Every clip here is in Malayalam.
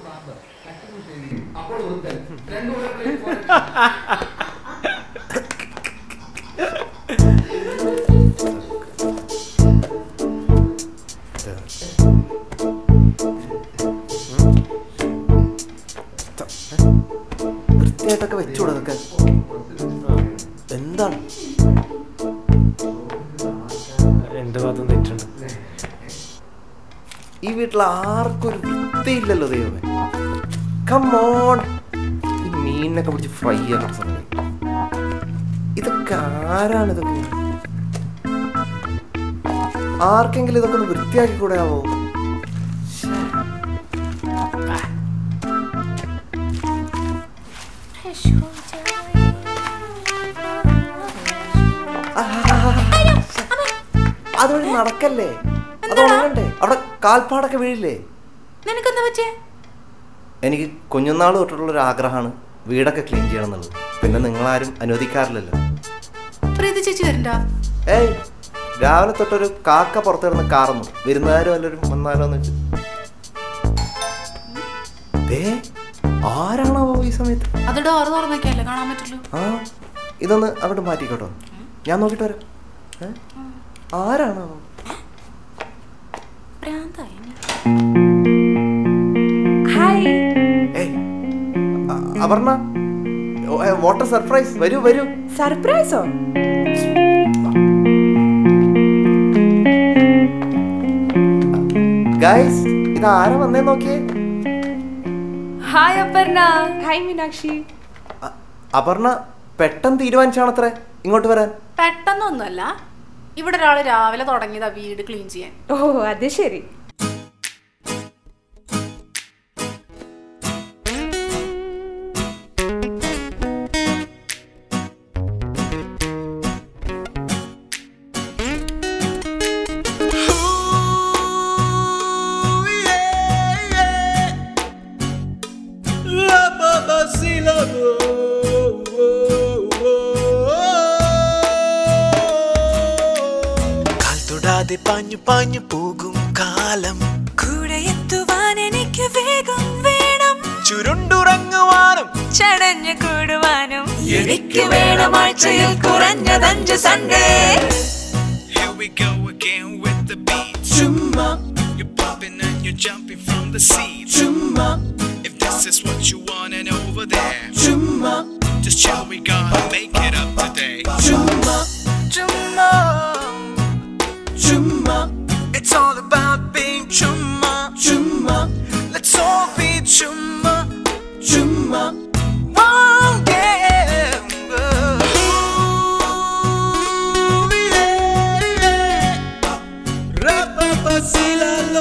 വൃത്തിയായിട്ടൊക്കെ വെച്ചുകൂടെ അതൊക്കെ എന്താണ് എന്റെ ഭാഗത്തും തെറ്റുണ്ട് ഈ വീട്ടിൽ ആർക്കും ഒരു വൃത്തിയില്ലല്ലോ ദൈവമേ കമ്മോൺ ഈ മീനിനൊക്കെ പിടിച്ച് ഫ്രൈ ആക്കാൻ സമയം ഇതൊക്കെ ആരാണ് ഇതൊക്കെ ആർക്കെങ്കിലും ഇതൊക്കെ ഒന്ന് വൃത്തിയാക്കി കൂടെ ആവോ അതുവഴി നടക്കല്ലേ അത് ഉണങ്ങണ്ടേ അവിടെ കാൽപ്പാടൊക്കെ വീഴില്ലേ നിനക്കെന്താ പറ്റിയേ എനിക്ക് കുഞ്ഞുനാൾ തൊട്ടുള്ള ഒരു ആഗ്രഹമാണ് വീടൊക്കെ ക്ലീൻ ചെയ്യണം എന്നുള്ളത് പിന്നെ നിങ്ങളാരും അനുവദിക്കാറില്ലല്ലോ പ്രീതി ചേച്ചി വരണ്ട ഏയ് രാവിലെ തൊട്ടൊരു കാക്ക പുറത്തിടുന്ന കാർന്നു വിരുന്നുകാരും വല്ലവരും വന്നാലോ എന്ന് വെച്ച് ദേ ആരാണോ ഈ സമയത്ത് അത് ഡോർ തുറന്നൊക്കെയല്ലേ കാണാൻ പറ്റുള്ളൂ ആ ഇതൊന്ന് അവിടെ മാറ്റിക്കോട്ടോ ഞാൻ നോക്കിട്ട് വരാം ഏ? ആരാണോ ഭ്രാന്തായി നീ. ഹായ് ഏയ് അ- അപർണ വാട്ടർ സർപ്രൈസ് വരൂ വരൂ സർപ്രൈസോ ഗൈസ് ഇത് ആരാ വന്നേ നോക്കിയേ ഹായ് അപർണ ഹായ് മീനാക്ഷി അ- അപർണ പെട്ടെന്ന് തീരുമാനിച്ചാണത്രേ ഇങ്ങോട്ട് വരാൻ പെട്ടെന്നൊന്നുമല്ല ഇവിടെ ഒരാൾ രാവിലെ തുടങ്ങിയതാ വീട് ക്ലീൻ ചെയ്യാൻ ഓ അത് ശരി കാൽ തൊടാതെ പാഞ്ഞു പാഞ്ഞു പോകും കാലം കൂടെ എത്തുവാൻ എനിക്ക് വേഗം വേണം ചുരുണ്ടുറങ്ങുവാനും ചടഞ്ഞു കൂടുവാനും എനിക്ക് വേണം ആഴ്ചയിൽ കുറഞ്ഞതഞ്ച് Sunday Here we go again with the beat. Chumma. You're popping and you're jumping from the seat. Chumma. If this is what you want and over there. Chumma. Just chill, we gonna make it up today. Chumma. Chumma. Chumma. It's all about being chumma. Chumma. Let's all be chumma. Chumma. Oh, yeah. Ooh, yeah. Rapapacilalo.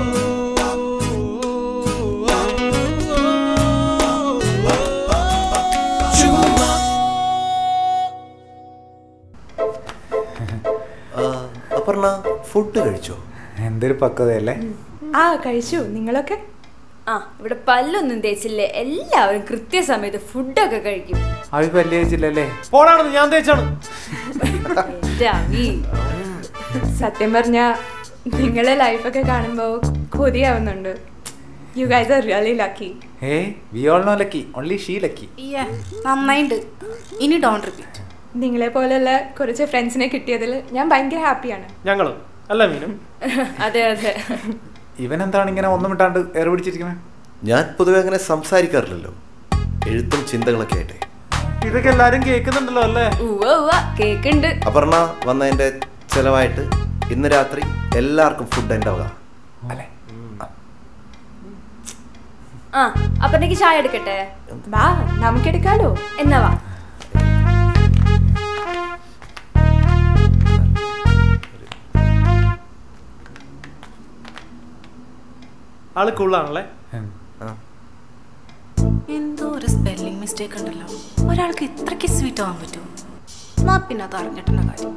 Chuma. ആ, അപർണ ഫുഡ് കഴിച്ചോ എന്തൊരു പക്വതയല്ലേ ആ കഴിച്ചു നിങ്ങളൊക്കെ ആ ഇവിടെ പല്ലൊന്നും തേച്ചില്ലേ എല്ലാവരും കൃത്യസമയത്ത് ഫുഡൊക്കെ കഴിക്കും അവി പല്ല് കഴിച്ചില്ലല്ലേ പോണാണെന്ന് ഞാൻ തേച്ചാണ് എന്റെ അമി. സത്യം പറഞ്ഞ നിങ്ങളെ ലൈഫൊക്കെ കാണുമ്പോൾ കൊതിയാവുന്നുണ്ട് you guys are really lucky ah we all no lucky only she lucky ഇയ്യേ, നന്നായിണ്ട് ഇനി ഡോൺ റിപ്പീറ്റ് നിങ്ങളെ പോലെയുള്ള കുറച്ച് ഫ്രണ്ട്സിനെ കിട്ടിയതിൽ ഞാൻ ഭയങ്കര ഹാപ്പിയാണ് ഞങ്ങളും അല്ല മീനും അതെ അതെ ഇവൻ എന്താണ് ഇങ്ങനെ ഒന്നും ഇട്ടാണ്ട് എയർ പിടിച്ചിരിക്കുന്നത് ഞാൻ പൊതുവെ അങ്ങനെ സംസാരിക്കാറില്ലല്ലോ എഴുത്തും ചിന്തകളൊക്കെ ആയിട്ടെ ഇതൊക്കെ എല്ലാരും കേൾക്കുന്നുണ്ടല്ലോ അല്ലേ ഉവ്വ ഉവ്വ കേക്കുണ്ട് അപർണ വന്നതിന്റെ ചെലവായിട്ട് ഇന്ന് രാത്രി എല്ലാവർക്കും ഫുഡ് എൻ്റെ വക അല്ലേ ആ അപ്പൊ എനിക്ക് ചായ എടുക്കട്ടെ വാ നമുക്കെടുക്കാലോ എന്നാ വാ ആള് കൂളാണല്ലേ എന്തോ ഒരു സ്പെല്ലിംഗ് മിസ്റ്റേക്ക് ഉണ്ടല്ലോ ഒരാൾക്ക് ഇത്രയ്ക്ക് സ്വീറ്റ് ആവാൻ പറ്റുമോ എന്നാ പിന്നെ അത് അറിഞ്ഞിട്ടുള്ള കാര്യം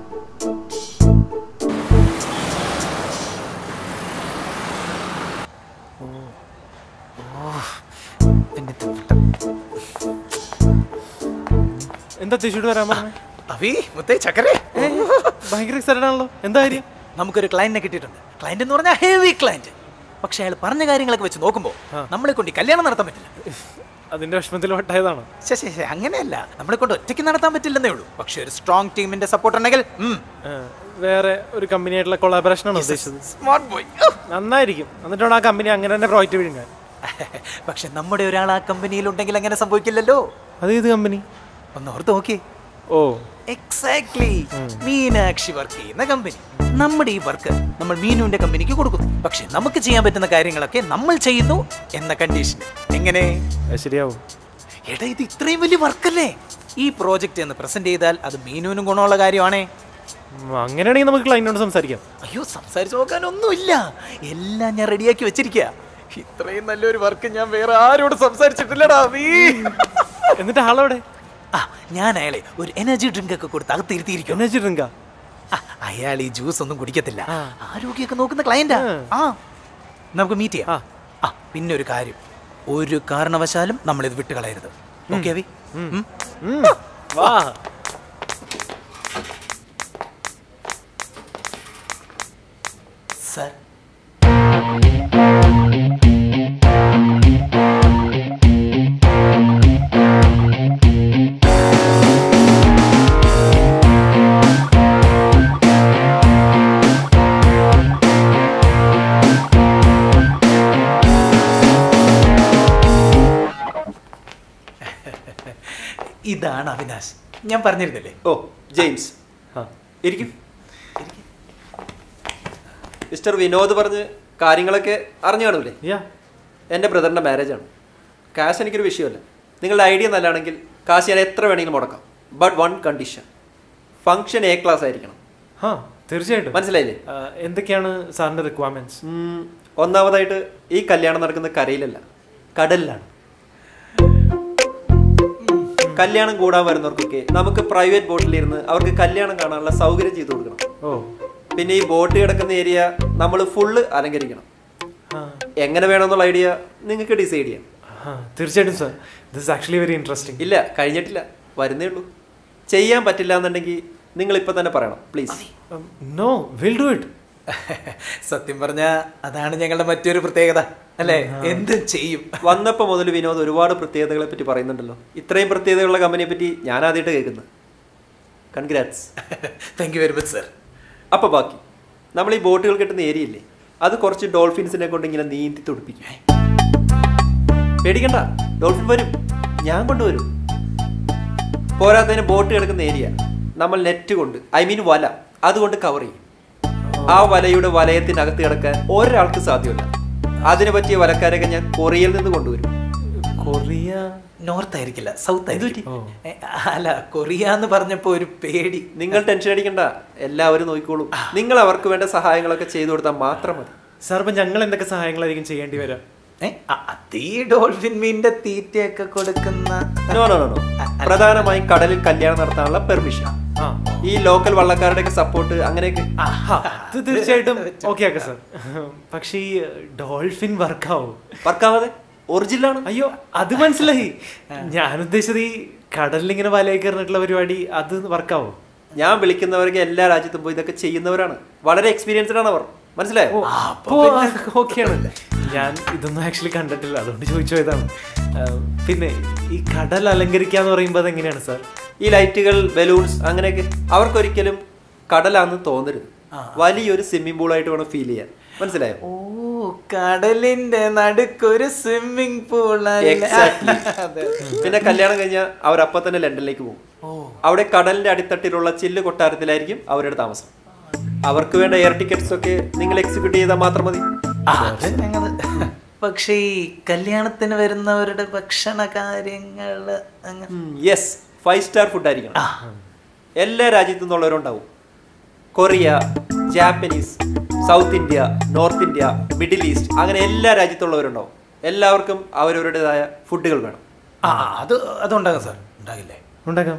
എന്താ ചേച്ചിയോട് വരാൻ പറഞ്ഞേ അവി മുത്തേ ചക്കരേ ഭയങ്കര എക്സൈറ്റഡ് ആണല്ലോ എന്താ കാര്യം നമുക്കൊരു ക്ലയന്റിനെ കിട്ടിയിട്ടുണ്ട് ക്ലയന്റ് എന്ന് പറഞ്ഞാൽ ഹെവി ക്ലയന്റ് പക്ഷെ അയാൾ പറഞ്ഞ കാര്യങ്ങളൊക്കെ വെച്ച് നോക്കുമ്പോൾ നമ്മളെ കൊണ്ട് ഈ കല്യാണം നടത്താൻ പറ്റില്ല അതിന്റെ വിഷമത്തിൽ വട്ടായതാണ് ശേ ശേ ശേ അങ്ങനെയല്ല നമ്മളെ കൊണ്ട് ഒറ്റയ്ക്ക് നടത്താൻ പറ്റില്ലെന്നേ ഉള്ളൂ പക്ഷെ ഒരു സ്ട്രോങ് ടീമിന്റെ സപ്പോർട്ട് ഉണ്ടെങ്കിൽ വേറെ ഒരു കമ്പനിയായിട്ടുള്ള കൊളാബറേഷൻ ആണ് ഉദ്ദേശിച്ചത് സ്മാർട്ട് ബോയ് നന്നായിരിക്കും എന്നിട്ടാണ് ആ കമ്പനി അങ്ങനെ തന്നെ പ്രോജക്റ്റ് വിഴുങ്ങാൻ പക്ഷെ നമ്മുടെ ഒരാൾ ആ കമ്പനിയിൽ ഉണ്ടെങ്കിൽ അങ്ങനെ സംഭവിക്കില്ലല്ലോ അത് ഏത് കമ്പനി ഒന്ന് ഓർത്ത് നോക്കി ഓ എക്സാക്ട്ലി മീനാക്ഷി വർക്ക് ചെയ്യുന്ന കമ്പനി നമ്മുടെ ഈ വർക്ക് നമ്മൾ മീനുവിന്റെ കമ്പനിക്ക് കൊടുക്കുന്നു പക്ഷെ നമുക്ക് ചെയ്യാൻ പറ്റുന്ന കാര്യങ്ങളൊക്കെ നമ്മൾ ചെയ്യുന്നു എന്ന കണ്ടീഷൻ എങ്ങനെ അത് ശരിയാവും എടാ ഇത് ഇത്രയും വലിയ വർക്കല്ലേ ഈ പ്രോജക്റ്റ് എന്ന് പ്രസന്റ് ചെയ്താൽ അത് മീനുവിനും ഗുണമുള്ള കാര്യമാണേ ഉം, അങ്ങനെയാണെങ്കിൽ നമുക്ക് ക്ലൈൻറ്റിനോട് സംസാരിക്കാം അയ്യോ സംസാരിച്ചു നോക്കാനൊന്നുമില്ല എല്ലാം ഞാൻ റെഡിയാക്കി വെച്ചിരിക്കുക ഇത്രയും നല്ലൊരു വർക്ക് ഞാൻ വേറെ ആരോട് സംസാരിച്ചിട്ടില്ലടാ നീ എന്നിട്ട് ആളവിടെ ആ ഞാൻ അയാളെ ഒരു എനർജി ഡ്രിങ്ക് ഒക്കെ കൊടുത്ത് അകത്തിരുത്തിയിരിക്കും എനർജി ഡ്രിങ്കാ അയാൾ ഈ ജ്യൂസ് ഒന്നും കുടിക്കത്തില്ല ആരോഗ്യമൊക്കെ നോക്കുന്ന ക്ലയന്റാ ആ നമുക്ക് മീറ്റ് ചെയ്യാം ആ പിന്നെ ഒരു കാര്യം ഒരു കാരണവശാലും നമ്മൾ ഇത് വിട്ട് കളയരുത് ഓക്കെ അവി വാ സർ ഇതാണ് അവിനാശ് ഞാൻ പറഞ്ഞിരുന്നില്ലേ ഓ ജെയിംസ് ഇരിക്കും മിസ്റ്റർ വിനോദ് പറഞ്ഞ് കാര്യങ്ങളൊക്കെ അറിഞ്ഞു കാണൂലേ യാ എൻ്റെ ബ്രദറിൻ്റെ മാരേജാണ് കാശ് എനിക്കൊരു വിഷയമല്ല നിങ്ങളുടെ ഐഡിയ നല്ലതാണെങ്കിൽ കാശ് ഞാൻ എത്ര വേണമെങ്കിലും മുടക്കാം but one condition function A class ആയിരിക്കണം ആ തീർച്ചയായിട്ടും മനസ്സിലായില്ലേ ആ, എന്തൊക്കെയാണ് സാറിന്റെ റിക്വയർമെന്റ്സ് ഉം, ഒന്നാമതായിട്ട് ഈ കല്യാണം നടക്കുന്നത് കരയിലല്ല കടലിലാണ് കല്യാണം കൂടാൻ വരുന്നവർക്കൊക്കെ നമുക്ക് പ്രൈവറ്റ് ബോട്ടിലിരുന്ന് അവർക്ക് കല്യാണം കാണാനുള്ള സൗകര്യം ചെയ്തു കൊടുക്കണം ഓ പിന്നെ ഈ ബോട്ട് കിടക്കുന്ന ഏരിയ നമ്മൾ ഫുള്ള് അലങ്കരിക്കണം ആ, എങ്ങനെ വേണമെന്നുള്ള ഐഡിയ നിങ്ങൾക്ക് ഡിസൈഡ് ചെയ്യാം ആ, തീർച്ചയായിട്ടും sir this actually very interesting ഇല്ല കഴിഞ്ഞിട്ടില്ല വരുന്നേ ഉള്ളൂ ചെയ്യാൻ പറ്റില്ല എന്നുണ്ടെങ്കിൽ നിങ്ങൾ ഇപ്പൊ തന്നെ പറയണം please no will do it സത്യം പറഞ്ഞ അതാണ് ഞങ്ങളുടെ മറ്റൊരു പ്രത്യേകത അല്ലേ എന്തും ചെയ്യും വന്നപ്പോൾ മുതൽ വിനോദ് ഒരുപാട് പ്രത്യേകതകളെ പറ്റി പറയുന്നുണ്ടല്ലോ ഇത്രയും പ്രത്യേകതകളുള്ള കമ്പനിയെ പറ്റി ഞാൻ ആദ്യമായിട്ട് കേൾക്കുന്നത് congrats thank you very much sir അപ്പൊ ബാക്കി നമ്മൾ ഈ ബോട്ടുകൾ കിട്ടുന്ന ഏരിയ ഇല്ലേ അത് കുറച്ച് ഡോൾഫിൻസിനെ കൊണ്ട് ഇങ്ങനെ നീന്തി തുടിപ്പിക്കും പേടിക്കണ്ട ഡോൾഫിൻ വരും ഞാൻ കൊണ്ടുവരും പോരാത്തതിന് ബോട്ട് കിടക്കുന്ന ഏരിയ നമ്മൾ നെറ്റ് കൊണ്ട് ഐ മീൻ വല അതുകൊണ്ട് കവർ ചെയ്യും ആ വലയുടെ വലയത്തിനകത്ത് കിടക്കാൻ ഒരാൾക്ക് സാധ്യമല്ല അതിന് പറ്റിയ വലക്കാരൊക്കെ ഞാൻ കൊറിയയിൽ നിന്ന് കൊണ്ടുവരും കൊറിയ നോർത്ത് ആയിരിക്കില്ല സൗത്ത് ആയിരിക്കും ഏ, അല്ല കൊറിയ എന്ന് പറഞ്ഞപ്പോ ഒരു പേടി നിങ്ങൾ ടെൻഷൻ അടിക്കണ്ട എല്ലാവരും നോക്കിക്കോളും നിങ്ങൾ അവർക്ക് വേണ്ട സഹായങ്ങളൊക്കെ ചെയ്തു കൊടുത്താൽ മാത്രം മതി സാർ ഇപ്പൊ ഞങ്ങൾ എന്തൊക്കെ സഹായങ്ങളായിരിക്കും ചെയ്യേണ്ടി വരാം ഏ, ആ, അത് ഈ ഡോൾഫിൻ മീനിന്റെ തീറ്റയൊക്കെ കൊടുക്കുന്ന നോ നോ നോ നോ പ്രധാനമായും കടലിൽ കല്യാണം നടത്താനുള്ള പെർമിഷൻ ആ ഈ ലോക്കൽ വള്ളക്കാരുടെയൊക്കെ സപ്പോർട്ട് അങ്ങനെയൊക്കെ അത് തീർച്ചയായിട്ടും ഓക്കെ ആക്കാം സാർ പക്ഷേ ഈ ഡോൾഫിൻ വർക്കാവും വർക്കാവാതെ ഒറിജിനലാണ് അയ്യോ അത് മനസ്സിലായി ഞാൻ ഉദ്ദേശിച്ചത് ഈ കടലിൽ ഇങ്ങനെ വലയിൽ കയറിയിട്ടുള്ള പരിപാടി അത് വർക്കാവോ ഞാൻ വിളിക്കുന്നവർക്ക് എല്ലാ രാജ്യത്തും പോയി ഇതൊക്കെ ചെയ്യുന്നവരാണ് വളരെ എക്സ്പീരിയൻസ്ഡ് ആണ് അവർ മനസ്സിലായോ അപ്പോ ഓക്കെയാണ് ഞാൻ ഇതൊന്നും ആക്ച്വലി കണ്ടിട്ടില്ല അതുകൊണ്ട് ചോദിച്ചു പോയതാണ് ആ, പിന്നെ ഈ കടൽ അലങ്കരിക്കാന്ന് പറയുമ്പോൾ അതെങ്ങനെയാണ് സാർ ഈ ലൈറ്റുകൾ ബലൂൺസ് അങ്ങനെയൊക്കെ അവർക്കൊരിക്കലും കടലാന്ന് തോന്നരുത് വലിയൊരു സ്വിമ്മിംഗ് പൂളായിട്ട് വേണം ഫീൽ ചെയ്യാൻ മനസ്സിലായോ ഓ കടലിന്റെ നടുക്കൊരു സ്വിമ്മിംഗ് പൂൾ Exactly. പിന്നെ കല്യാണം കഴിഞ്ഞാൽ അവർ അപ്പൊ തന്നെ ലണ്ടനിലേക്ക് പോകും അവിടെ കടലിന്റെ അടിത്തട്ടിലുള്ള ചില്ല് കൊട്ടാരത്തിലായിരിക്കും അവരുടെ താമസം അവർക്ക് വേണ്ട എയർ ടിക്കറ്റ്സ് ഒക്കെ നിങ്ങൾ എക്സിക്യൂട്ട് ചെയ്താൽ മാത്രം മതി അത് ഞങ്ങള് പക്ഷേ ഈ കല്യാണത്തിന് വരുന്നവരുടെ ഭക്ഷണ കാര്യങ്ങള് അങ്ങനെ യെസ് ഫൈവ് സ്റ്റാർ ഫുഡ് ആയിരിക്കണം എല്ലാ രാജ്യത്തു നിന്നുള്ളവരുണ്ടാവും Korea Japanese south India north India middle east അങ്ങനെ എല്ലാ രാജ്യത്തുള്ളവരുണ്ടാവും എല്ലാവർക്കും അവരവരുടേതായ ഫുഡുകൾ വേണം ആ ആ, അത് അതുണ്ടാകാം സാർ ഉണ്ടാകില്ലേ ഉണ്ടാക്കാം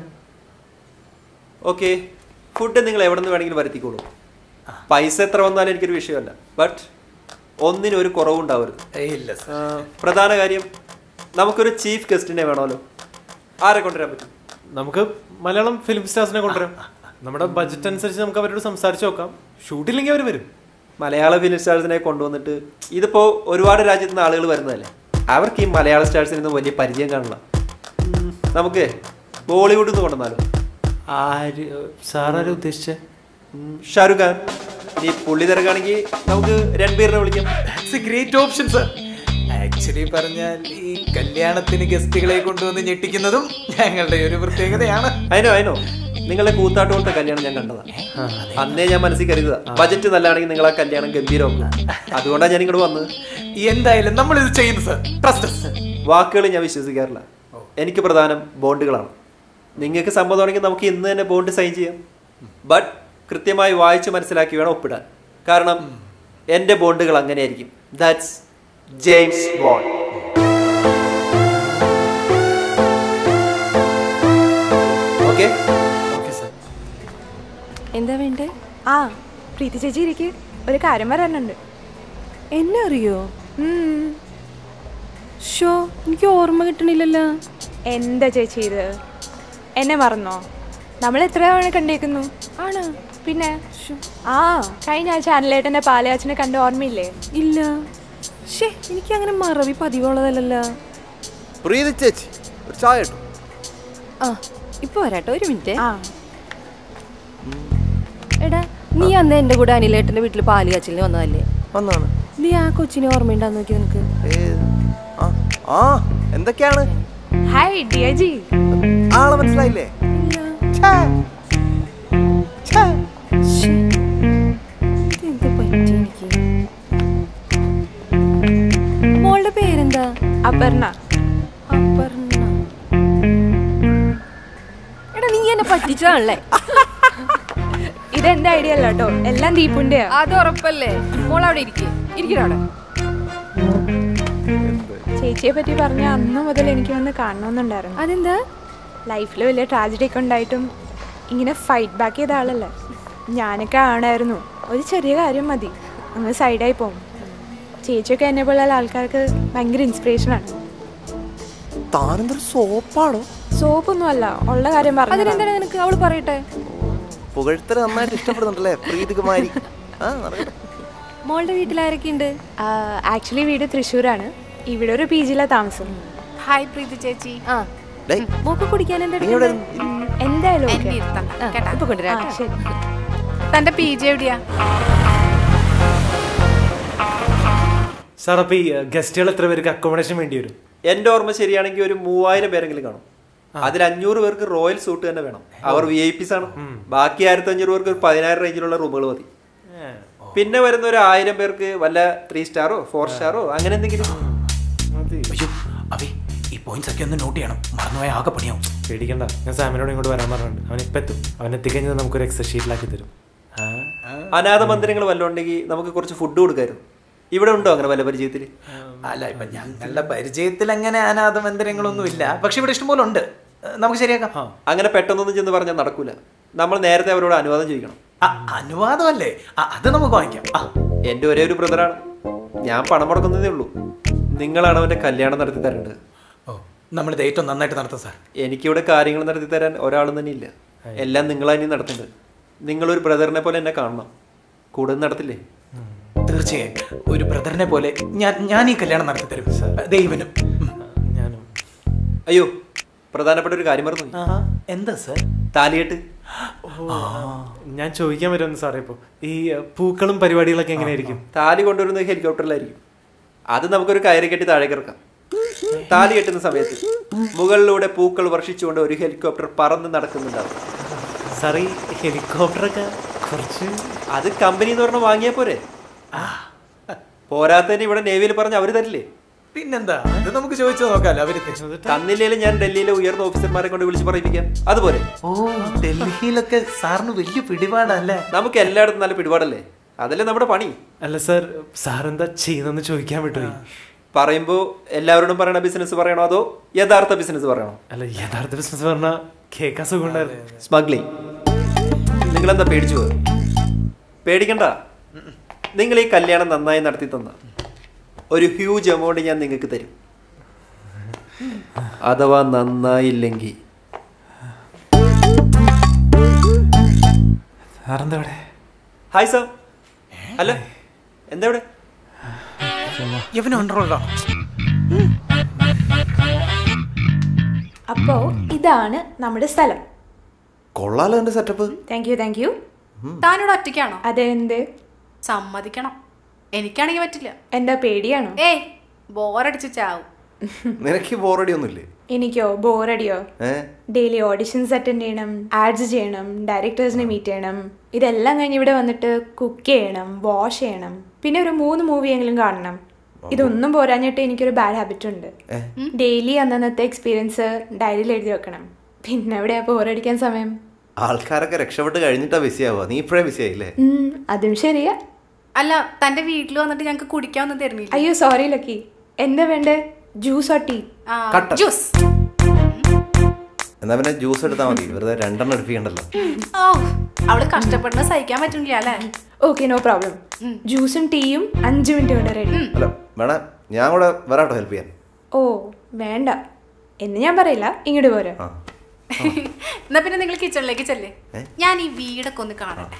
ഓക്കെ ഫുഡ് നിങ്ങൾ എവിടെ നിന്ന് വേണമെങ്കിലും വരുത്തിക്കോളൂ പൈസ എത്ര വന്നാലും എനിക്കൊരു വിഷയമല്ല ബട്ട് ഒന്നിനും ഒരു കുറവും ഉണ്ടാവരുത് ഏയ് ഇല്ല സാർ ആ, പ്രധാന കാര്യം നമുക്കൊരു ചീഫ് ഗസ്റ്റിനെ വേണമല്ലോ ആരെ കൊണ്ടുവരാൻ പറ്റും നമുക്ക് മലയാളം ഫിലിം സ്റ്റാർസിനെ കൊണ്ടുവരാം നമ്മുടെ ബജറ്റ് അനുസരിച്ച് നമുക്ക് അവരോട് സംസാരിച്ച് നോക്കാം ഷൂട്ടില്ലെങ്കിൽ അവർ വരും മലയാള ഫിലിം സ്റ്റാർസിനെ കൊണ്ടുവന്നിട്ട് ഇതിപ്പോൾ ഒരുപാട് രാജ്യത്ത് നിന്ന് ആളുകൾ വരുന്നതല്ലേ അവർക്ക് ഈ മലയാള സ്റ്റാർസിൽ നിന്ന് വലിയ പരിചയം കാണില്ല ഉം, നമുക്ക് ബോളിവുഡിൽ നിന്ന് കൊണ്ടുവന്നാലോ ആര് സാറാരും ഉദ്ദേശിച്ചേ ഉം, ഷാരൂഖ് ഖാൻ ഇനി പുള്ളി തിരക്കാണെങ്കിൽ നമുക്ക് രൺബീറിനെ വിളിക്കാം ഗ്രേറ്റ് ഓപ്ഷൻ സർ ആക്ച്വലി പറഞ്ഞാൽ ഈ കല്യാണത്തിന് ഗസ്റ്റുകളെ കൊണ്ടുവന്ന് ഞെട്ടിക്കുന്നതും ഞങ്ങളുടെ ഒരു പ്രത്യേകതയാണ് അതിനോ അതിനോ നിങ്ങളുടെ കൂത്താട്ട് പോലത്തെ കല്യാണം ഞാൻ കണ്ടതാണ് അന്നേ ഞാൻ മനസ്സിൽ കരുതുക ബജറ്റ് നല്ലതാണെങ്കിൽ നിങ്ങൾ ആ കല്യാണം ഗംഭീരമാക്കും അതുകൊണ്ടാണ് ഞാൻ ഇങ്ങോട്ട് വന്നത് എന്തായാലും നമ്മൾ ഇത് ചെയ്യുന്നു സർ ട്രസ്റ്റ് വാക്കുകൾ ഞാൻ വിശ്വസിക്കാറില്ല എനിക്ക് പ്രധാനം ബോണ്ടുകളാണ് നിങ്ങൾക്ക് സമ്മതമാണെങ്കിൽ നമുക്ക് ഇന്ന് തന്നെ ബോണ്ട് സൈൻ ചെയ്യാം ബട്ട് കൃത്യമായി വായിച്ച് മനസ്സിലാക്കി വേണം ഒപ്പിടാൻ കാരണം എൻ്റെ ബോണ്ടുകൾ അങ്ങനെയായിരിക്കും that's James bond okay okay sir എന്താ വേണ്ടേ ആ പ്രീതി ചേച്ചി ഇരിക്ക് ഒരു കാര്യം പറയാനുണ്ട് എന്നെ അറിയോ ഷോ എനിക്ക് ഓർമ്മ കിട്ടണില്ലല്ലോ എന്താ ചേച്ചി ഇത് എന്നെ മറന്നോ നമ്മൾ എത്ര തവണ കണ്ടേക്കുന്നു ആണ് പിന്നെ ആ കഴിഞ്ഞ ആഴ്ച അനലേട്ടൻ്റെ പാലയാച്ചനെ കണ്ട ഓർമ്മയില്ലേ ഇല്ല ഷേ എനിക്ക് അങ്ങനെ മറവി പതിവുള്ളതല്ലല്ലോ പ്രീതി ചേച്ചി ഒരു ചായ ഇട്ടു ആ ഇപ്പൊ വരാട്ടോ ഒരു മിനിറ്റ് ആ എടാ നീ അന്ന് എന്റെ കൂടെ അനിലേട്ടന്റെ വീട്ടിൽ പാല് കാച്ചിലിന് വന്നതല്ലേ വന്നാണ് നീ ആ കൊച്ചിനെ ഓർമ്മയുണ്ടാന്ന് നോക്കി നിനക്ക് ഏത്? ആ, ആ എന്തൊക്കെയാണ് ഹായ് ഡിയർ ജി ആളെ മനസ്സിലായില്ലേ ശ്ശേ, ഇതെന്താ പറ്റി എനിക്ക് മോളുടെ പേരെന്താ അപർണ അപർണ എടാ നീ എന്നെ പറ്റിച്ചതാണല്ലേ ഇതെന്റെ ഐഡിയ അല്ല കേട്ടോ എല്ലാം ദീപുൻ്റെയാ അത് ഉറപ്പല്ലേ മോൾ അവിടെ ഇരിക്കേ ഇരിക്കവിടെ ചേച്ചിയെ പറ്റി പറഞ്ഞ അന്ന് മുതൽ എനിക്ക് വന്ന് കാണണമെന്നുണ്ടായിരുന്നു അതെന്താ ലൈഫിൽ വലിയ ട്രാജഡി ഒക്കെ ഉണ്ടായിട്ടും ഇങ്ങനെ ഫൈറ്റ് ബാക്ക് ചെയ്ത ആളല്ലേ ഞാനൊക്കെ ആണായിരുന്നു ഒരു ചെറിയ കാര്യം മതി അങ്ങ് സൈഡായി പോകും ചേച്ചിയൊക്കെ എന്നെ പോലെയുള്ള ആൾക്കാർക്ക് ഭയങ്കര ഇൻസ്പിറേഷനാണ് താനെന്തൊരു സോപ്പാണോ സോപ്പൊന്നും അല്ല ഉള്ള കാര്യം പറഞ്ഞു അതിനെന്താണ് നിനക്ക് അവള് പറയട്ടെ പുകഴ്ത്തല് നന്നായിട്ട് ഇഷ്ടപ്പെടുന്നുണ്ടല്ലേ പ്രീതി കുമാരി ആ നടക്കട്ടെ മോളുടെ വീട്ടിൽ ആരൊക്കെ ഉണ്ട് ആക്ച്വലി വീട് തൃശ്ശൂരാണ് ഇവിടെ ഒരു പി ജിയിലാണ് താമസം ഹായ് പ്രീതി ചേച്ചി ആ ഡേയ് മോക്ക് കുടിക്കാൻ എന്താ നീ ഇവിടെ എടുക്കണ്ടേ? എന്തായാലും എന്നെ okay. ഇരുത്താം ആ, കേട്ടാ ഇപ്പൊ കൊണ്ടുവരാം ആ, ശരി തന്റെ പി ജി എവിടെയാ സാർ അപ്പോൾ ഈ ഗസ്റ്റുകൾ എത്ര പേർക്ക് അക്കോമഡേഷൻ വേണ്ടി വരും എൻ്റെ ഓർമ്മ ശരിയാണെങ്കിൽ ഒരു മൂവായിരം പേരെങ്കിലും കാണും അതിൽ അഞ്ഞൂറ് പേർക്ക് റോയൽ സൂട്ട് തന്നെ വേണം അവർ വി ഐ പിസ് ആണ് ബാക്കി ആയിരത്തി അഞ്ഞൂറ് പേർക്ക് ഒരു പതിനായിരം റേഞ്ചിലുള്ള റൂമുകൾ മതി പിന്നെ വരുന്ന ഒരു ആയിരം പേർക്ക് വല്ല ത്രീ സ്റ്റാറോ ഫോർ സ്റ്റാറോ അങ്ങനെ എന്തെങ്കിലും അയ്യോ അവേ ഈ പോയിന്റ്സ് ഒക്കെ ഒന്ന് നോട്ട് ചെയ്യണം മറന്നുപോയ ആകെ പണിയാവും പേടിക്കണ്ട ഞാൻ സാമിനോട് ഇങ്ങോട്ട് വരാൻ പറഞ്ഞിട്ടുണ്ട് അവൻ ഇപ്പം എത്തും അവൻ എത്തിക്കഴിഞ്ഞാൽ നമുക്കൊരു എക്സൽ ഷീറ്റിലാക്കി തരും ആ അനാഥ മന്ദിരങ്ങൾ വല്ലതും ഉണ്ടെങ്കിൽ നമുക്ക് കുറച്ച് ഫുഡ് കൊടുക്കായിരുന്നു ഇവിടെ ഉണ്ടോ അങ്ങനെ വല്ല പരിചയത്തിൽ അല്ല ഇപ്പൊ ഞങ്ങളുടെ പരിചയത്തിൽ അങ്ങനെ അനാഥ മന്ദിരങ്ങളൊന്നും ഇല്ല പക്ഷെ ഇവിടെ ഇഷ്ടംപോലെ ഉണ്ട് ഏഹ് നമുക്ക് ശരിയാക്കാം അങ്ങനെ പെട്ടെന്നൊന്നും ചെന്ന് പറഞ്ഞാൽ നടക്കൂല നമ്മൾ നേരത്തെ അവരോട് അനുവാദം ചോദിക്കണം ആ, അനുവാദമല്ലേ ആ, അത് നമുക്ക് വാങ്ങിക്കാം ആ എൻ്റെ ഒരേ ഒരു ബ്രദറാണ് ഞാൻ പണം മുടക്കുന്നതേ ഉള്ളൂ നിങ്ങളാണ് അവൻ്റെ കല്യാണം നടത്തി തരേണ്ടത് ഓ നമ്മളിത് ഏറ്റവും നന്നായിട്ട് നടത്താം സാർ എനിക്കിവിടെ കാര്യങ്ങൾ നടത്തി തരാൻ ഒരാളും തന്നെ ഇല്ല എല്ലാം നിങ്ങളാണ് നടത്തേണ്ടത് നിങ്ങളൊരു ബ്രദറിനെ പോലെ എന്നെ കാണണം കൂടുതൽ നടത്തില്ലേ തീർച്ചയായും ഒരു ബ്രദറിനെ പോലെ ഞാൻ ഞാൻ ഈ കല്യാണം നടത്തി തരും ദൈവനും ഉം. ഞാനും അയ്യോ പ്രധാനപ്പെട്ട ഒരു കാര്യം മറന്നു ആ, എന്താ സാർ താലികെട്ട് ഞാൻ ചോദിക്കാൻ വരുമെന്ന് സാറേ ഇപ്പോൾ ഈ അഹ്, പൂക്കളും പരിപാടികളൊക്കെ എങ്ങനെയായിരിക്കും താലി കൊണ്ടുവരുന്നത് ഹെലികോപ്റ്ററിലായിരിക്കും അത് നമുക്കൊരു കയറി കെട്ടി താഴേക്ക് ഇറക്കാം താലി കെട്ടുന്ന സമയത്ത് മുകളിലൂടെ പൂക്കൾ വർഷിച്ചുകൊണ്ട് ഒരു ഹെലികോപ്റ്റർ പറന്ന് നടക്കുന്നുണ്ടാവും സാർ ഈ ഹെലികോപ്റ്ററൊക്കെ കുറച്ച് അത് കമ്പനി എന്ന് പറഞ്ഞാൽ വാങ്ങിയാൽ പോരെ പോരാത്തതിന് ഇവിടെ നേവിയിൽ പറഞ്ഞ് അവർ തരില്ലേ പിന്നെന്താ അത് നമുക്ക് ചോദിച്ചു നോക്കാലോ അവര് തരും. തന്നില്ലേലും ഞാൻ ഡൽഹിയിലെ ഉയർന്ന ഓഫീസർമാരെ കൊണ്ട് വിളിച്ച് പറയിപ്പിക്കാം അതുപോലെ ഓ ഡൽഹിയിലൊക്കെ സാറിന് വലിയ പിടിപാടല്ലേ നമുക്ക് എല്ലായിടത്തും നല്ല പിടിപാടല്ലേ അതല്ലേ നമ്മുടെ പണി അല്ല സാർ സാർ എന്താ ചെയ്യുന്നതെന്ന് ചോദിക്കാൻ വിട്ടുപോയി പറയുമ്പോൾ എല്ലാവരോടും പറയണ ബിസിനസ് പറയണോ അതോ യഥാർത്ഥ ബിസിനസ് പറയണോ അല്ല യഥാർത്ഥ ബിസിനസ് പറഞ്ഞാൽ കേൾക്കാൻ സുഖമുണ്ടായിരുന്നു സ്മഗ്ലിംഗ് നിങ്ങളെന്താ പേടിച്ചു പോയത് പേടിക്കണ്ട നിങ്ങൾ ഈ കല്യാണം നന്നായി നടത്തി തന്ന ഒരു ഹ്യൂജ് എമൗണ്ട് ഞാൻ നിങ്ങൾക്ക് തരും അഥവാ നന്നായില്ലെങ്കിൽ സാറെന്താ ഇവിടെ ഹായ് സാർ അല്ല എന്താ ഇവിടെ ഇവന് കൺട്രോളാണ് അപ്പോൾ ഇതാണ് നമ്മുടെ സ്ഥലം കൊള്ളാലോ എന്റെ setup thank you thank you താനിവിടെ ഒറ്റയ്ക്കാണോ അതെ എന്ത് സമ്മതിക്കണം എനിക്കാണെങ്കിൽ പറ്റില്ല എന്താ പേടിയാണോ ഏയ് ബോറടിച്ച് ചാവും നിനക്ക് ബോറടി ഒന്നുമില്ലേ എനിക്കോ ബോറടിയോ ഏ ഡെയിലി ഓഡിഷൻസ് അറ്റൻഡ് ചെയ്യണം ആഡ്സ് ചെയ്യണം ഡയറക്ടേഴ്സിനെ മീറ്റ് ചെയ്യണം ഇതെല്ലാം കഴിഞ്ഞ് ഇവിടെ വന്നിട്ട് കുക്ക് ചെയ്യണം വാഷ് ചെയ്യണം പിന്നെ ഒരു മൂന്ന് മൂവിയെങ്കിലും കാണണം ഇതൊന്നും പോരാഞ്ഞിട്ട് എനിക്കൊരു ബാഡ് ഹാബിറ്റ് ഉണ്ട് ഡെയിലി അന്നന്നത്തെ എക്സ്പീരിയൻസ് ഡയറിയിൽ എഴുതി വെക്കണം പിന്നെ എവിടെയാ ബോറടിക്കാൻ സമയം ആൾക്കാരൊക്കെ രക്ഷപ്പെട്ട് കഴിഞ്ഞിട്ടാ ബിസി ആവുക നീ ഇപ്പഴേ ബിസി ആയില്ലേ ഉം, അതും ശരിയാ അല്ല തന്റെ വീട്ടിൽ വന്നിട്ട് ഞങ്ങൾക്ക് കുടിക്കാനൊന്നും തരുന്നില്ല അയ്യോ സോറി ലക്കി എന്താ വേണ്ടേ ജ്യൂസ് ഓ ടീ കട്ടൻ. ജ്യൂസ് എന്നാ പിന്നെ ജ്യൂസ് എടുത്താൽ മതി വെറുതെ രണ്ടെണ്ണം എടുപ്പിക്കണ്ടല്ലോ ഓ അവള് കഷ്ടപ്പെടുന്നത് സഹിക്കാൻ പറ്റുന്നില്ല അല്ലേ ഓക്കെ നോ പ്രോബ്ലം ജ്യൂസും ടീയും അഞ്ച് മിനിറ്റ് കൊണ്ട് റെഡി അല്ല വേണേ ഞാൻ കൂടെ വരാട്ടോ ഹെൽപ്പ് ചെയ്യാൻ ഓ വേണ്ട എന്ന് ഞാൻ പറയില്ല ഇങ്ങോട്ട് പോരാ ആ എന്നാ പിന്നെ നിങ്ങൾ കിച്ചണിലേക്ക് ചെല്ലേ ഞാൻ ഈ വീടൊക്കെ ഒന്ന് കാണട്ടെ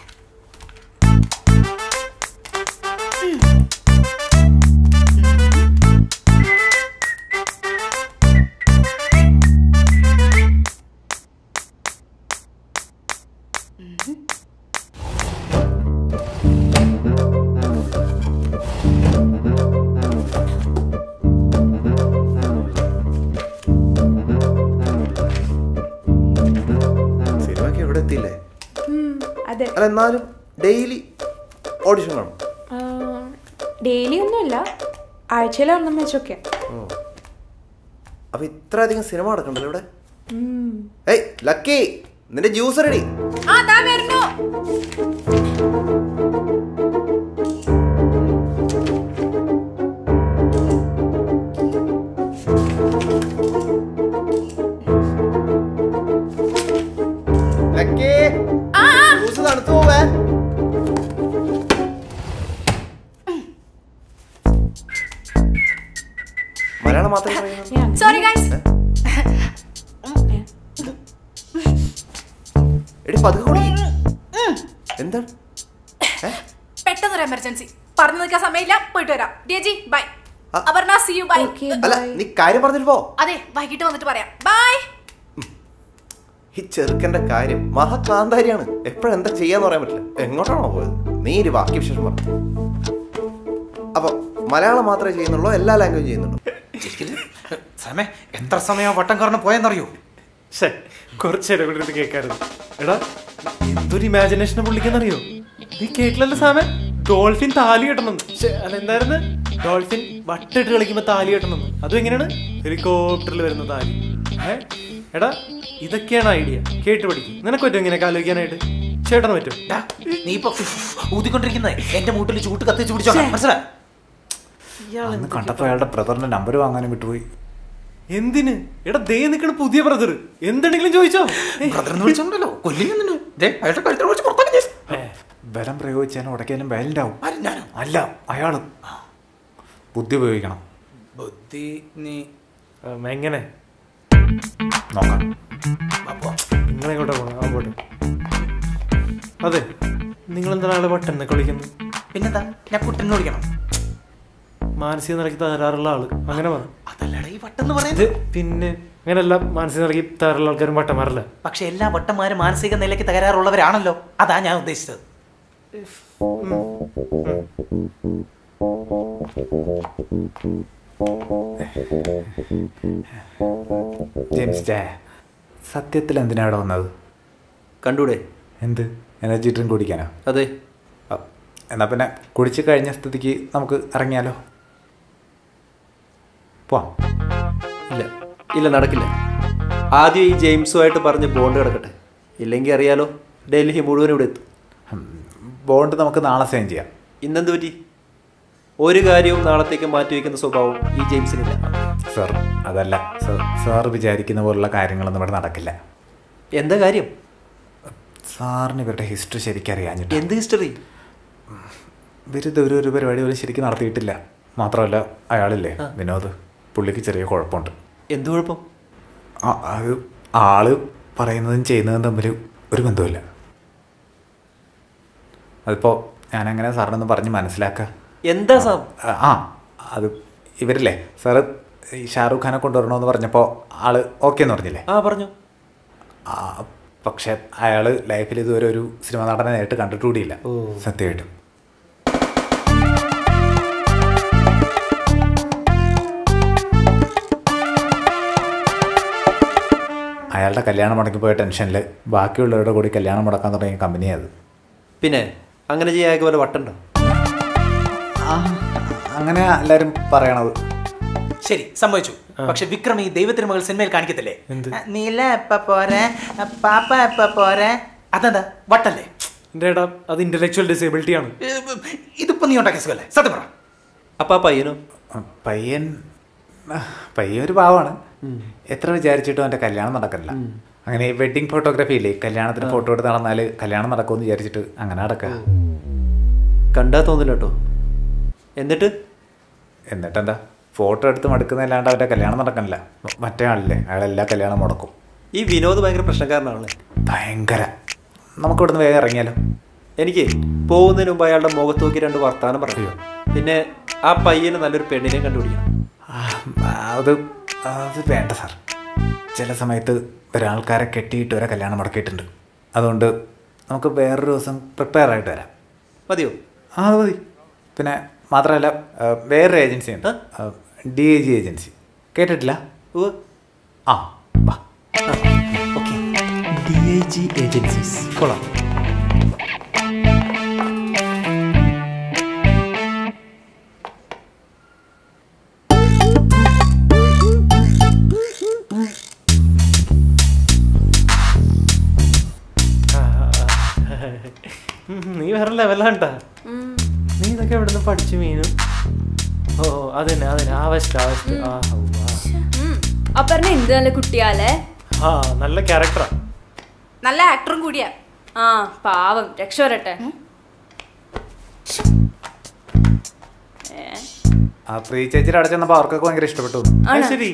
സിനിമയ്ക്ക് എവിടെ എത്തിയില്ലേ ഉം, അതെ അല്ല എന്നാലും ഡെയിലി ഓഡിഷൻ കാണും ഡെയിലി ഒന്നുമില്ല ആഴ്ചയിൽ ഒരെണ്ണം വെച്ചൊക്കെ ഓ അപ്പൊ ഇത്ര അധികം സിനിമ നടക്കണ്ടല്ലോ ഇവിടെ ഉം. ഏയ് ലക്കി നിന്റെ ജ്യൂസ് റെഡി ആ ദാ വരുന്നു ലക്കി ജ്യൂസ് തണുത്തു പോവേ മലയാളം മാത്രമേ പറയുന്നുള്ളൂ. സോറി ഗൈസ് എടി പതുക്കെ കുടി എന്താണ് പെട്ടെന്നൊരു എമർജൻസി പറഞ്ഞു നിൽക്കാൻ സമയമില്ല പോയിട്ട് വരാം ഡിയജി bye Aparna see you bye അല്ല നീ കാര്യം പറഞ്ഞിട്ട് പോ അതെ വൈകിട്ട് വന്നിട്ട് പറയാം ബൈ ഈ ചെറുക്കന്റെ കാര്യം മഹാകാന്താരിയാണ് എപ്പോഴും എന്താ ചെയ്യാന്ന് പറയാൻ പറ്റില്ല എങ്ങോട്ടാണോ പോയത് നീ ഒരു ബാക്കി വിശേഷം പറഞ്ഞു അപ്പൊ മലയാളം മാത്രമേ ചെയ്യുന്നുള്ളൂ എല്ലാ ലാംഗ്വേജും ചെയ്യുന്നുണ്ടോ സമയ എത്ര സമയം വട്ടം കാരണം പോയെന്നറിയോ ശേ കുറച്ച് നേരം കൂടി ഇത് കേൾക്കാറുണ്ട് എടാ എന്തൊരു ഇമാജിനേഷൻ പുള്ളിക്കെന്നറിയോ നീ കേട്ടില്ലല്ലോ സാമേ ഡോൾഫിൻ താലി കെട്ടണം ശ്ശെ, അല്ല എന്തായിരുന്നു ഡോൾഫിൻ വട്ടിട്ട് കളിക്കുമ്പോ താലി കെട്ടണം അതും എങ്ങനെയാണ് ഹെലികോപ്റ്ററിൽ വരുന്ന താലി ഏ എടാ ഇതൊക്കെയാണ് ഐഡിയ കേട്ട് പഠിക്കും നിനക്ക് പറ്റും ഇങ്ങനെ ആലോചിക്കാനായിട്ട് ചേട്ടന് പറ്റും ഡാ, നീ ഇപ്പൊ ഊതിക്കൊണ്ടിരിക്കുന്നേ എന്റെ മൂട്ടിൽ ചൂട്ട് കത്തിച്ച് പിടിച്ചോ മനസ്സിലാ അന്ന് കണ്ടപ്പോ അയാളുടെ ബ്രദറിന്റെ നമ്പർ വാങ്ങാനും വിട്ടുപോയി എന്തിന് എടാ ദേ നിക്കണ പുതിയ ബ്രദർ എന്തെങ്കിലും ചോദിച്ചോ ബ്രദർ എന്ന് വിളിച്ചോണ്ടല്ലോ കൊല്ലിങ്ങനെ ദേ അയാളുടെ കഴുത്തിൽ വിളിച്ച് പുറത്താക്കി ബലം പ്രയോഗിച്ചാലും ഉടക്കാനും വയലന്റ് ആവും ആരും ഞാനോ അല്ല അയാളും ബുദ്ധി ഉപയോഗിക്കണം ബുദ്ധി നീ എങ്ങനെ നോക്കാം നിങ്ങളെങ്ങോട്ടാ പോണേ ആ പോട്ടെ അതെ നിങ്ങൾ എന്താണ് ആളെ വട്ടെന്നൊക്കെ വിളിക്കുന്നത് പിന്നെന്താ ഞാൻ കുട്ടനെ വിളിക്കണം മാനസിക നിലയ്ക്ക് തകരാറുള്ള ആള് അങ്ങനെ പറ അതല്ലടാ ഈ വട്ടെന്ന് ഇത് പറയുന്നത് പിന്നെ അങ്ങനെയല്ല മാനസിക നിലയ്ക്ക് തകരാറുള്ള ആൾക്കാരും വട്ടന്മാരല്ല പക്ഷെ എല്ലാ വട്ടന്മാരും മാനസിക നിലയ്ക്ക് തകരാറുള്ളവരാണല്ലോ അതാ ഞാൻ ഉദ്ദേശിച്ചത് ജെയിംസ് ചേ സത്യത്തിൽ എന്തിനാ ഇവിടെ വന്നത് കണ്ടൂടെ എന്ത് എനർജി ഡ്രിങ്ക് കുടിക്കാനോ അതെ അ, എന്നാ പിന്നെ കുടിച്ച് കഴിഞ്ഞ സ്ഥിതിക്ക് നമുക്ക് ഇറങ്ങിയാലോ പോവാം ഇല്ല ഇല്ല നടക്കില്ല ആദ്യം ഈ ജെയിംസുമായിട്ട് പറഞ്ഞ് ബോണ്ട് കിടക്കട്ടെ ഇല്ലെങ്കിൽ അറിയാലോ ഡൽഹി മുഴുവൻ ഇവിടെ എത്തും ബോണ്ട് നമുക്ക് നാളെ സൈൻ ചെയ്യാം ഇന്നെന്ത് പറ്റി ഒരു കാര്യവും നാളത്തേക്ക് മാറ്റിവെക്കുന്ന സ്വഭാവം ഈ ജെയിംസിനില്ല സർ അതല്ല സർ സാർ വിചാരിക്കുന്ന പോലുള്ള കാര്യങ്ങളൊന്നും ഇവിടെ നടക്കില്ല എന്താ കാര്യം സാറിന് ഇവരുടെ ഹിസ്റ്ററി ശരിക്കും അറിയാഞ്ഞിട്ട് എന്ത് ഹിസ്റ്ററി ഇവരിത് ഒരു ഒരു പരിപാടി പോലും ശരിക്കും നടത്തിയിട്ടില്ല മാത്രമല്ല അയാളില്ലേ വിനോദ് പുള്ളിക്ക് ചെറിയ കുഴപ്പമുണ്ട് എന്ത് കുഴപ്പം ആ, അത് ആള് പറയുന്നതും ചെയ്യുന്നതും തമ്മിൽ ഒരു ബന്ധവുമില്ല അതിപ്പോൾ ഞാനങ്ങനെ സാറിനൊന്ന് പറഞ്ഞ് മനസ്സിലാക്കാം എന്താ സാം ആ അത് ഇവരില്ലേ സാറ് ഈ ഷാറൂഖ് ഖാനെ കൊണ്ടുവരണമെന്ന് പറഞ്ഞപ്പോൾ ആള് ഓക്കെ എന്ന് പറഞ്ഞില്ലേ ആ പറഞ്ഞു ആ, പക്ഷെ അയാള് ലൈഫിൽ ഇതുവരെ ഒരു സിനിമ നടനെ നേരിട്ട് കണ്ടിട്ടുകൂടിയില്ല സത്യമായിട്ടും അയാളുടെ കല്യാണം മുടക്കി പോയ ടെൻഷനിൽ ബാക്കിയുള്ളവരുടെ കൂടി കല്യാണം മുടക്കാൻ തുടങ്ങിയ കമ്പനിയത് പിന്നെ അങ്ങനെ ചെയ്യാൻ പോലെ വട്ടുണ്ടോ അങ്ങനെ എല്ലാവരും പറയണത് ശരി സംഭവിച്ചു പക്ഷെ വിക്രം ഈ ദൈവത്തിന് മകൾ സിനിമയിൽ കാണിക്കത്തില്ലേ നീല എപ്പ പോരെ പാപ്പ എപ്പ പോരെ അതെന്താ വട്ടല്ലേ എന്റെ ഏട്ടാ അത് ഇന്റലക്ച്വൽ ഡിസേബിലിറ്റി ആണ് ഇതിപ്പോ നീ ഉണ്ടാക്കിയ സുഖല്ലേ സത്യം പറ അപ്പൊ ആ പയ്യനോ പയ്യൻ ആ, പയ്യൻ ഒരു പാവാണ് എത്ര വിചാരിച്ചിട്ടും എൻ്റെ കല്യാണം നടക്കില്ല അങ്ങനെ ഈ വെഡിങ് ഫോട്ടോഗ്രാഫി ഇല്ലേ കല്യാണത്തിന് ഫോട്ടോ എടുത്ത് നടന്നാൽ കല്യാണം നടക്കുമെന്ന് വിചാരിച്ചിട്ട് അങ്ങനെ നടക്കുക കണ്ടാ തോന്നില്ല കേട്ടോ എന്നിട്ട് എന്നിട്ടെന്താ ഫോട്ടോ എടുത്ത് മടുക്കുന്നതല്ലാണ്ട് അവരുടെ കല്യാണം നടക്കണില്ല മറ്റേ ആളില്ലേ അയാളെല്ലാ കല്യാണം മുടക്കും ഈ വിനോദ് ഭയങ്കര പ്രശ്നക്കാരനാണല്ലേ ഭയങ്കര നമുക്ക് ഇവിടുന്ന് വേഗം ഇറങ്ങിയാലോ എനിക്ക് പോകുന്നതിന് മുമ്പ് അയാളുടെ മുഖത്ത് നോക്കി രണ്ട് വർത്താനം പറയോ പിന്നെ ആ പയ്യന് നല്ലൊരു പെണ്ണിനെ കണ്ടുപിടിക്കണം ആ, അത് അത് വേണ്ട സാർ ചില സമയത്ത് ഒരാൾക്കാരെ കെട്ടിയിട്ട് വരെ കല്യാണം മുടക്കിയിട്ടുണ്ട് അതുകൊണ്ട് നമുക്ക് വേറൊരു ദിവസം പ്രിപ്പയർ ആയിട്ട് വരാം മതിയോ ആ അത് മതി പിന്നെ മാത്രമല്ല ആ, വേറൊരു ഏജൻസി ഉണ്ട് ഡി എ ജി ഏജൻസി കേട്ടിട്ടില്ല ആ വാ ഡി ഐ ജി ഏജൻസീസ് കൊള്ളാം നീ വേറെ ലെവലാണ്ടാ നീ ഇതൊക്കെ എവിടെ നിന്ന് പഠിച്ചു മീനും ഓ അതന്നെ അതന്നെ ആ വെസ്റ്റ് ആ വെസ്റ്റ് ആ ഉവ്വ. അപ്പറിന് എന്ത് നല്ല കുട്ടിയാലേ ആ നല്ല ക്യാരക്ടറാ നല്ല ആക്ടറും കൂടിയാ ആ പാവം രക്ഷപ്പെടട്ടെ ആ പ്രീ ചേച്ചിയുടെ അവിടെ ചെന്നപ്പോൾ അവർക്കൊക്കെ ഭയങ്കര ഇഷ്ടപ്പെട്ടു ആണോ? ശരി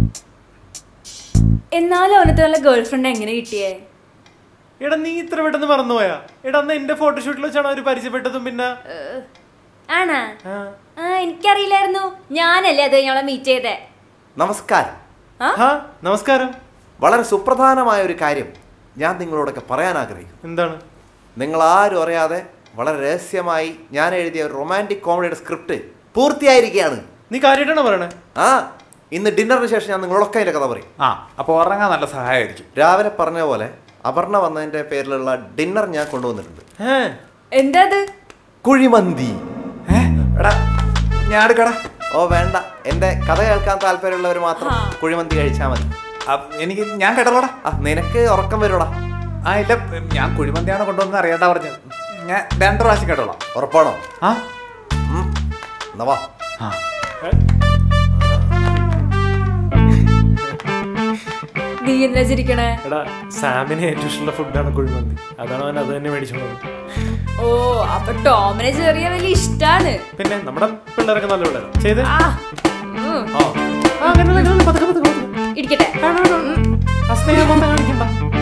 എന്നാലും അവനത്തെ നല്ല ഗേൾ ഫ്രണ്ട് എങ്ങനെ കിട്ടിയേ എടാ നീ ഇത്ര പെട്ടെന്ന് മറന്നുപോയാ എടാ അന്ന് എന്റെ ഫോട്ടോഷൂട്ടിൽ വെച്ചാണ് അവര് പരിചയപ്പെട്ടതും പിന്നെ ആണാ ആ എനിക്കറിയില്ലായിരുന്നു ഞാനല്ലേ അത് ഞങ്ങളെ മീറ്റ് ചെയ്തേ നമസ്കാരം ആ നമസ്കാരം വളരെ സുപ്രധാനമായ ഒരു കാര്യം ഞാൻ നിങ്ങളോടൊക്കെ പറയാൻ ആഗ്രഹിക്കുന്നു എന്താണ് നിങ്ങൾ ആരും അറിയാതെ വളരെ രഹസ്യമായി ഞാൻ എഴുതിയ ഒരു റൊമാൻറ്റിക് കോമഡിയുടെ സ്ക്രിപ്റ്റ് പൂർത്തിയായിരിക്കുകയാണ് നീ കാര്യമായിട്ടാണോ പറയണേ ആ ഇന്ന് ഡിന്നറിന് ശേഷം ഞാൻ നിങ്ങളൊക്കെ അതിൻ്റെ കഥ പറയും ആ അപ്പോൾ ഉറങ്ങാൻ നല്ല സഹായമായിരിക്കും രാവിലെ പറഞ്ഞ പോലെ അപർണ വന്നതിൻ്റെ പേരിലുള്ള ഡിന്നർ ഞാൻ കൊണ്ടുവന്നിട്ടുണ്ട് എന്താ അത് കുഴിമന്തി എടാ ഞാൻ എടുക്കടാ ഓ വേണ്ട എൻ്റെ കഥ കേൾക്കാൻ താല്പര്യമുള്ളവർ മാത്രം കുഴിമന്തി കഴിച്ചാൽ മതി എനിക്ക് ഞാൻ കേട്ടല്ലോടാ ആ നിനക്ക് ഉറക്കം വരുടാ ആ ഇല്ല ഞാൻ കുഴിമന്തിയാണ് കൊണ്ടുവന്ന് അറിയാണ്ടാ പറഞ്ഞത് ഞാൻ രണ്ട് പ്രാവശ്യം കേട്ടോളാം ഉറപ്പാണോ ആ എന്നാ വാ ആ നീ എന്താ ചിരിക്കണേ എടാ സാമിന് ഏറ്റവും ഇഷ്ടമുള്ള ഫുഡാണ് കുഴിമന്തി അതാണ് അവൻ അത് തന്നെ മേടിച്ചോളൂ ഓ അപ്പൊ ടോമിനെ ചെറിയ വലിയ ഇഷ്ടാണ് പിന്നെ നമ്മുടെ പിള്ളേരൊക്കെ നല്ല പിള്ളേരാ ചെയ്ത് ആ ഉം. ആ അങ്ങനെയല്ല അങ്ങനെയല്ല പതുക്കെ പതുക്കെ പതുക്കെ. ഇരിക്കട്ടെ ആ സ്നേഹം കൊണ്ട് കാണിക്കണ്ട